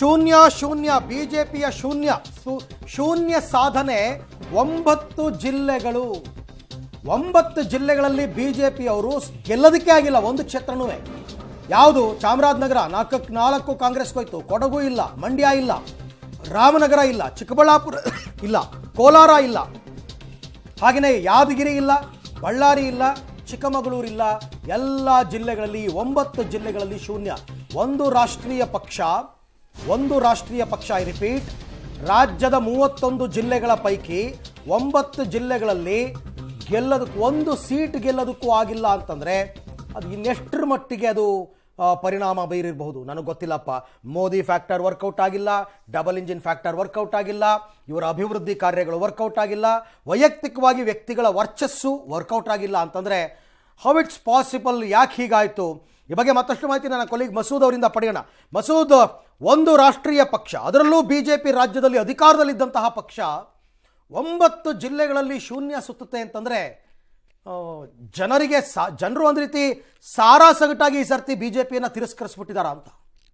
ಶೂನ್ಯ ಶೂನ್ಯ ಬಿಜೆಪಿಯ ಶೂನ್ಯ ಸು- ಶೂನ್ಯ ಸಾಧನೆ ಒಂಬತ್ತು ಜಿಲ್ಲೆಗಳು ಒಂಬತ್ತು ಜಿಲ್ಲೆಗಳಲ್ಲಿ ಬಿಜೆಪಿಯವರು ಗೆಲ್ಲೋದಕ್ಕೆ ಆಗಿಲ್ಲ ಒಂದು ಕ್ಷೇತ್ರನೂ ಯಾವುದು ಚಾಮರಾಜನಗರ ನಾಲ್ಕಕ್ಕೆ ನಾಲ್ಕು ಕಾಂಗ್ರೆಸ್ಗೆ ಹೋಯ್ತು ಕೊಡಗು ಇಲ್ಲ ಮಂಡ್ಯ ಇಲ್ಲ ರಾಮನಗರ ಇಲ್ಲ ಚಿಕ್ಕಬಳ್ಳಾಪುರ ಇಲ್ಲ ಕೋಲಾರ ಇಲ್ಲ ಹಾಗೆಯೇ ಯಾದಗಿರಿ ಇಲ್ಲ ಬಳ್ಳಾರಿ ಇಲ್ಲ ಚಿಕ್ಕಮಗಳೂರು ಇಲ್ಲ ಎಲ್ಲ ಜಿಲ್ಲೆಗಳಲ್ಲಿ ಒಂಬತ್ತು ಜಿಲ್ಲೆಗಳಲ್ಲಿ ಶೂನ್ಯ ಒಂದು ರಾಷ್ಟ್ರೀಯ ಪಕ್ಷ ಒಂದು ರಾಷ್ಟ್ರೀಯ ಪಕ್ಷ ಐ ರಿಪೀಟ್ ರಾಜ್ಯದ ಮೂವತ್ತೊಂದು ಜಿಲ್ಲೆಗಳ ಪೈಕಿ ಒಂಬತ್ತು ಜಿಲ್ಲೆಗಳಲ್ಲಿ ಗೆಲ್ಲೋದಕ್ಕೂ ಒಂದು ಸೀಟ್ ಗೆಲ್ಲೋದಕ್ಕೂ ಆಗಿಲ್ಲ ಅಂತಂದರೆ ಅದು ಇನ್ನೆಷ್ಟರ ಮಟ್ಟಿಗೆ ಅದು ಆ, ಪರಿಣಾಮ ಬೀರಿರಬಹುದು ನನಗೆ ಗೊತ್ತಿಲ್ಲಪ್ಪ ಮೋದಿ ಫ್ಯಾಕ್ಟರ್ ವರ್ಕೌಟ್ ಆಗಿಲ್ಲ ಡಬಲ್ ಇಂಜಿನ್ ಫ್ಯಾಕ್ಟರ್ ವರ್ಕೌಟ್ ಆಗಿಲ್ಲ ಇವರ ಅಭಿವೃದ್ಧಿ ಕಾರ್ಯಗಳು ವರ್ಕೌಟ್ ಆಗಿಲ್ಲ ವೈಯಕ್ತಿಕವಾಗಿ ವ್ಯಕ್ತಿಗಳ ವರ್ಚಸ್ಸು ವರ್ಕೌಟ್ ಆಗಿಲ್ಲ ಅಂತಂದರೆ ಹೌ ಇಟ್ಸ್ ಪಾಸಿಬಲ್ ಯಾಕೆ ಹೀಗಾಯಿತು ಈ ಬಗ್ಗೆ ಮತ್ತಷ್ಟು ಮಾಹಿತಿ ನನ್ನ ಕೊಲೀಗ್ ಮಸೂದ್ ಅವರಿಂದ ಪಡೆಯೋಣ ಮಸೂದ್ ಒಂದು ರಾಷ್ಟ್ರೀಯ ಪಕ್ಷ ಅದರಲ್ಲೂ ಬಿ ಜೆ ಪಿ ರಾಜ್ಯದಲ್ಲಿ ಅಧಿಕಾರದಲ್ಲಿದ್ದಂತಹ ಪಕ್ಷ ಒಂಬತ್ತು ಜಿಲ್ಲೆಗಳಲ್ಲಿ ಶೂನ್ಯ ಸುತ್ತುತ್ತೆ ಅಂತಂದರೆ ಆ, ಜನರಿಗೆ ಸಾ ಜನರು ಒಂದು ರೀತಿ ಸಾರಾ ಸಗಟಾಗಿ ಈ ಸರ್ತಿ ಬಿ ಜೆ ಪಿಯನ್ನು ತಿರಸ್ಕರಿಸ್ಬಿಟ್ಟಿದಾರ ಅಂತ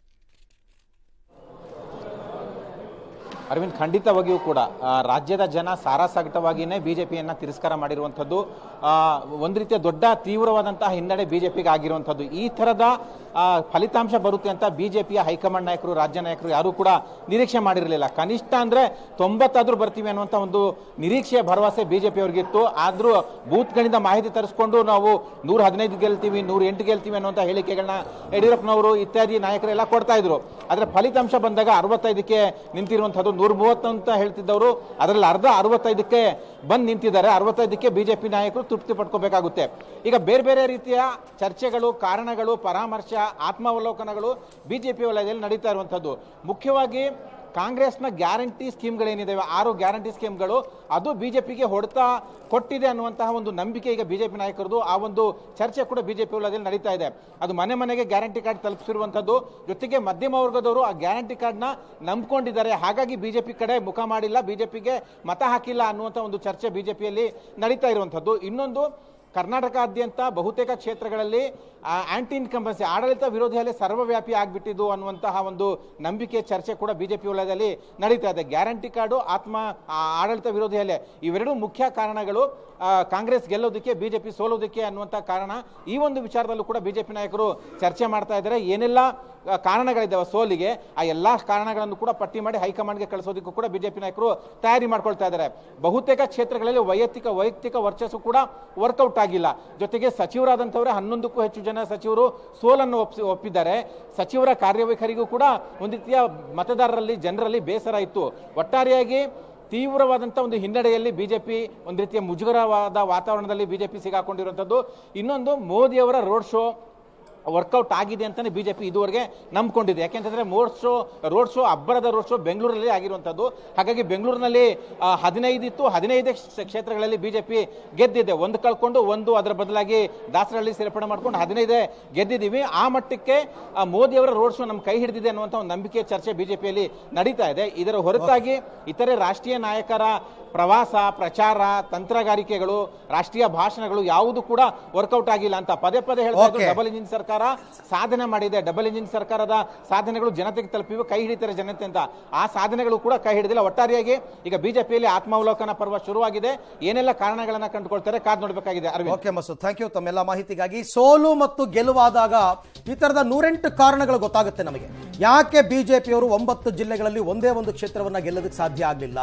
ಅರವಿಂದ್ ಖಂಡಿತವಾಗಿಯೂ ಕೂಡ ಆ, ರಾಜ್ಯದ ಜನ ಸಾರಾಸಗಟವಾಗಿಯೇ ಬಿಜೆಪಿಯನ್ನ ತಿರಸ್ಕಾರ ಮಾಡಿರುವಂಥದ್ದು ಆ, ಒಂದು ರೀತಿಯ ದೊಡ್ಡ ತೀವ್ರವಾದಂತಹ ಹಿನ್ನಡೆ ಬಿಜೆಪಿಗೆ ಆಗಿರುವಂಥದ್ದು ಈ ಥರದ ಆ, ಫಲಿತಾಂಶ ಬರುತ್ತೆ ಅಂತ ಬಿಜೆಪಿಯ ಹೈಕಮಾಂಡ್ ನಾಯಕರು ರಾಜ್ಯ ನಾಯಕರು ಯಾರೂ ಕೂಡ ನಿರೀಕ್ಷೆ ಮಾಡಿರಲಿಲ್ಲ ಕನಿಷ್ಠ ಅಂದ್ರೆ ತೊಂಬತ್ತಾದ್ರೂ ಬರ್ತೀವಿ ಅನ್ನುವಂಥ ಒಂದು ನಿರೀಕ್ಷೆಯ ಭರವಸೆ ಬಿಜೆಪಿ ಅವ್ರಿಗಿತ್ತು ಆದ್ರೂ ಬೂತ್ಗಳಿಂದ ಮಾಹಿತಿ ತರಿಸ್ಕೊಂಡು ನಾವು ನೂರ ಹದಿನೈದು ಗೆಲ್ತೀವಿ ನೂರ ಎಂಟು ಗೆಲ್ತೀವಿ ಅನ್ನುವಂಥ ಹೇಳಿಕೆಗಳನ್ನ ಯಡಿಯೂರಪ್ಪನವರು ಇತ್ಯಾದಿ ನಾಯಕರೆಲ್ಲ ಕೊಡ್ತಾ ಇದ್ರು ಆದ್ರೆ ಫಲಿತಾಂಶ ಬಂದಾಗ ಅರವತ್ತೈದಕ್ಕೆ ನಿಂತಿರುವಂಥದ್ದು ನೂರ ಮೂವತ್ತು ಅಂತ ಹೇಳ್ತಿದ್ದವರು ಅದರಲ್ಲಿ ಅರ್ಧ ಅರವತ್ತೈದಕ್ಕೆ ಬಂದು ನಿಂತಿದ್ದಾರೆ ಅರವತ್ತೈದಕ್ಕೆ ಬಿಜೆಪಿ ನಾಯಕರು ತೃಪ್ತಿ ಪಡ್ಕೋಬೇಕಾಗುತ್ತೆ ಈಗ ಬೇರೆ ಬೇರೆ ರೀತಿಯ ಚರ್ಚೆಗಳು ಕಾರಣಗಳು ಪರಾಮರ್ಶ ಆತ್ಮಾವಲೋಕನಗಳು ಬಿಜೆಪಿ ವಲಯದಲ್ಲಿ ನಡೀತಾ ಇರುವಂಥದ್ದು ಮುಖ್ಯವಾಗಿ ಕಾಂಗ್ರೆಸ್ನ ಗ್ಯಾರಂಟಿ ಸ್ಕೀಮ್ಗಳೇನಿದಾವೆ ಆರು ಗ್ಯಾರಂಟಿ ಸ್ಕೀಮ್ಗಳು ಅದು ಬಿಜೆಪಿಗೆ ಹೊಡೆತ ಕೊಟ್ಟಿದೆ ಅನ್ನುವಂತಹ ಒಂದು ನಂಬಿಕೆ ಈಗ ಬಿಜೆಪಿ ನಾಯಕರದು ಆ ಒಂದು ಚರ್ಚೆ ಕೂಡ ಬಿಜೆಪಿ ವಲಯದಲ್ಲಿ ನಡೀತಾ ಇದೆ ಅದು ಮನೆ ಮನೆಗೆ ಗ್ಯಾರಂಟಿ ಕಾರ್ಡ್ ತಲುಪಿಸಿರುವಂಥದ್ದು ಜೊತೆಗೆ ಮಧ್ಯಮ ವರ್ಗದವರು ಆ ಗ್ಯಾರಂಟಿ ಕಾರ್ಡ್ನ ನಂಬ್ಕೊಂಡಿದ್ದಾರೆ ಹಾಗಾಗಿ ಬಿಜೆಪಿ ಕಡೆ ಮುಖ ಮಾಡಿಲ್ಲ ಬಿಜೆಪಿಗೆ ಮತ ಹಾಕಿಲ್ಲ ಅನ್ನುವಂಥ ಒಂದು ಚರ್ಚೆ ಬಿಜೆಪಿಯಲ್ಲಿ ನಡೀತಾ ಇರುವಂಥದ್ದು ಇನ್ನೊಂದು ಕರ್ನಾಟಕಾದ್ಯಂತ ಬಹುತೇಕ ಕ್ಷೇತ್ರಗಳಲ್ಲಿ ಆಂಟಿ ಇನ್ಕಂಬನ್ಸಿ ಆಡಳಿತ ವಿರೋಧಿ ಅಲೆ ಸರ್ವವ್ಯಾಪಿ ಆಗಿಬಿಟ್ಟಿದ್ದು ಅನ್ನುವಂತಹ ಒಂದು ನಂಬಿಕೆ ಚರ್ಚೆ ಕೂಡ ಬಿಜೆಪಿ ವಲಯದಲ್ಲಿ ನಡೀತಾ ಇದೆ ಗ್ಯಾರಂಟಿ ಕಾರ್ಡು ಆತ್ಮ ಆ, ಆಡಳಿತ ವಿರೋಧಿ ಅಲೆ ಇವೆರಡೂ ಮುಖ್ಯ ಕಾರಣಗಳು ಆ, ಕಾಂಗ್ರೆಸ್ ಗೆಲ್ಲೋದಕ್ಕೆ ಬಿಜೆಪಿ ಸೋಲೋದಕ್ಕೆ ಅನ್ನುವಂಥ ಕಾರಣ ಈ ಒಂದು ವಿಚಾರದಲ್ಲೂ ಕೂಡ ಬಿಜೆಪಿ ನಾಯಕರು ಚರ್ಚೆ ಮಾಡ್ತಾ ಇದ್ದಾರೆ ಏನೆಲ್ಲ ಆ, ಕಾರಣಗಳಿದ್ದಾವೆ ಸೋಲಿಗೆ ಆ ಎಲ್ಲಾ ಕಾರಣಗಳನ್ನು ಕೂಡ ಪಟ್ಟಿ ಮಾಡಿ ಹೈಕಮಾಂಡ್ಗೆ ಕಳಿಸೋದಕ್ಕೂ ಕೂಡ ಬಿಜೆಪಿ ನಾಯಕರು ತಯಾರಿ ಮಾಡ್ಕೊಳ್ತಾ ಇದ್ದಾರೆ ಬಹುತೇಕ ಕ್ಷೇತ್ರಗಳಲ್ಲಿ ವೈಯಕ್ತಿಕ ವೈಯಕ್ತಿಕ ವರ್ಚಸ್ಸು ಕೂಡ ವರ್ಕೌಟ್ ಆಗಿಲ್ಲ ಜೊತೆಗೆ ಸಚಿವರಾದಂಥವರೇ ಹನ್ನೊಂದಕ್ಕೂ ಹೆಚ್ಚು ಜನ ಸಚಿವರು ಸೋಲನ್ನು ಒಪ್ಪಿಸಿ ಒಪ್ಪಿದ್ದಾರೆ ಸಚಿವರ ಕಾರ್ಯವೈಖರಿಗೂ ಕೂಡ ಒಂದು ರೀತಿಯ ಮತದಾರರಲ್ಲಿ ಜನರಲ್ಲಿ ಬೇಸರ ಇತ್ತು ಒಟ್ಟಾರೆಯಾಗಿ ತೀವ್ರವಾದಂಥ ಒಂದು ಹಿನ್ನಡೆಯಲ್ಲಿ ಬಿಜೆಪಿ ಒಂದು ರೀತಿಯ ಮುಜುಗರವಾದ ವಾತಾವರಣದಲ್ಲಿ ಬಿಜೆಪಿ ಸಿಗಾಕೊಂಡಿರುವಂಥದ್ದು ಇನ್ನೊಂದು ಮೋದಿಯವರ ರೋಡ್ ಶೋ ವರ್ಕೌಟ್ ಆಗಿದೆ ಅಂತಾನೆ ಬಿಜೆಪಿ ಇದುವರೆಗೆ ನಂಬ್ಕೊಂಡಿದೆ ಯಾಕೆಂತಂದ್ರೆ ಮೋಡ್ ಶೋ ರೋಡ್ ಶೋ ಅಬ್ಬರದ ರೋಡ್ ಶೋ ಬೆಂಗಳೂರಲ್ಲಿ ಆಗಿರುವಂಥದ್ದು ಹಾಗಾಗಿ ಬೆಂಗಳೂರಿನಲ್ಲಿ ಆ, ಹದಿನೈದು ಇತ್ತು ಹದಿನೈದೇ ಕ್ಷ- ಕ್ಷೇತ್ರಗಳಲ್ಲಿ ಬಿಜೆಪಿ ಗೆದ್ದಿದೆ ಒಂದು ಕಳ್ಕೊಂಡು ಒಂದು ಅದರ ಬದಲಾಗಿ ದಾಸರಳ್ಳಿ ಸೇರ್ಪಡೆ ಮಾಡ್ಕೊಂಡು ಹದಿನೈದೇ ಗೆದ್ದಿದ್ದೀವಿ ಆ ಮಟ್ಟಕ್ಕೆ ಆ, ಮೋದಿಯವರ ರೋಡ್ ಶೋ ನಮ್ಮ ಕೈ ಹಿಡಿದಿದೆ ಅನ್ನುವಂಥ ಒಂದು ನಂಬಿಕೆ ಚರ್ಚೆ ಬಿಜೆಪಿಯಲ್ಲಿ ನಡೀತಾ ಇದೆ ಇದರ ಹೊರತಾಗಿ ಇತರೆ ರಾಷ್ಟ್ರೀಯ ನಾಯಕರ ಪ್ರವಾಸ ಪ್ರಚಾರ ತಂತ್ರಗಾರಿಕೆಗಳು ರಾಷ್ಟ್ರೀಯ ಭಾಷಣಗಳು ಯಾವುದು ಕೂಡ ವರ್ಕೌಟ್ ಆಗಿಲ್ಲ ಅಂತ ಪದೇ ಪದೇ ಹೇಳ್ತಾ ಇದ್ರು Okay. ಡಬಲ್ ಇಂಜಿನ್ ಸರ್ಕಾರ ಸಾಧನೆ ಮಾಡಿದೆ ಡಬಲ್ ಇಂಜಿನ್ ಸರ್ಕಾರದ ಸಾಧನೆಗಳು ಜನತೆಗೆ ತಲುಪಿವೆ ಕೈ ಹಿಡಿತಾರೆ ಜನತೆ ಅಂತ ಆ ಸಾಧನೆಗಳು ಕೂಡ ಕೈ ಹಿಡಿದಿಲ್ಲ ಒಟ್ಟಾರೆಯಾಗಿ ಈಗ ಬಿಜೆಪಿಯಲ್ಲಿ ಆತ್ಮಾವಲೋಕನ ಪರ್ವ ಶುರುವಾಗಿದೆ ಏನೆಲ್ಲ ಕಾರಣಗಳನ್ನ ಕಂಡುಕೊಳ್ತಾರೆ ಕಾದ್ ನೋಡಬೇಕಾಗಿದೆ Arvind okay Masood thank you ತಮ್ಮೆಲ್ಲ ಮಾಹಿತಿಗಾಗಿ ಸೋಲು ಮತ್ತು ಗೆಲುವಾದಾಗ ಈ ಥರದ ನೂರೆಂಟು ಕಾರಣಗಳು ಗೊತ್ತಾಗುತ್ತೆ ನಮಗೆ ಯಾಕೆ ಬಿಜೆಪಿಯವರು ಒಂಬತ್ತು ಜಿಲ್ಲೆಗಳಲ್ಲಿ ಒಂದೇ ಒಂದು ಕ್ಷೇತ್ರವನ್ನು ಗೆಲ್ಲೋದಕ್ಕೆ ಸಾಧ್ಯ ಆಗಲಿಲ್ಲ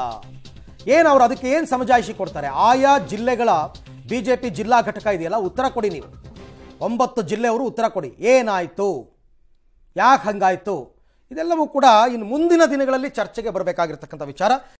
ಏನು ಅವ್ರು ಅದಕ್ಕೆ ಏನು ಸಮಜಾಯಿಷಿ ಕೊಡ್ತಾರೆ ಆಯಾ ಜಿಲ್ಲೆಗಳ ಬಿಜೆಪಿ ಜಿಲ್ಲಾ ಘಟಕ ಇದೆಯಲ್ಲ ಉತ್ತರ ಕೊಡಿ ನೀವು ಒಂಬತ್ತು ಜಿಲ್ಲೆಯವರು ಉತ್ತರ ಕೊಡಿ ಏನಾಯಿತು ಯಾಕೆ ಹಂಗಾಯ್ತು ಇದೆಲ್ಲವೂ ಕೂಡ ಇನ್ನು ಮುಂದಿನ ದಿನಗಳಲ್ಲಿ ಚರ್ಚೆಗೆ ಬರಬೇಕಾಗಿರ್ತಕ್ಕಂಥ ವಿಚಾರ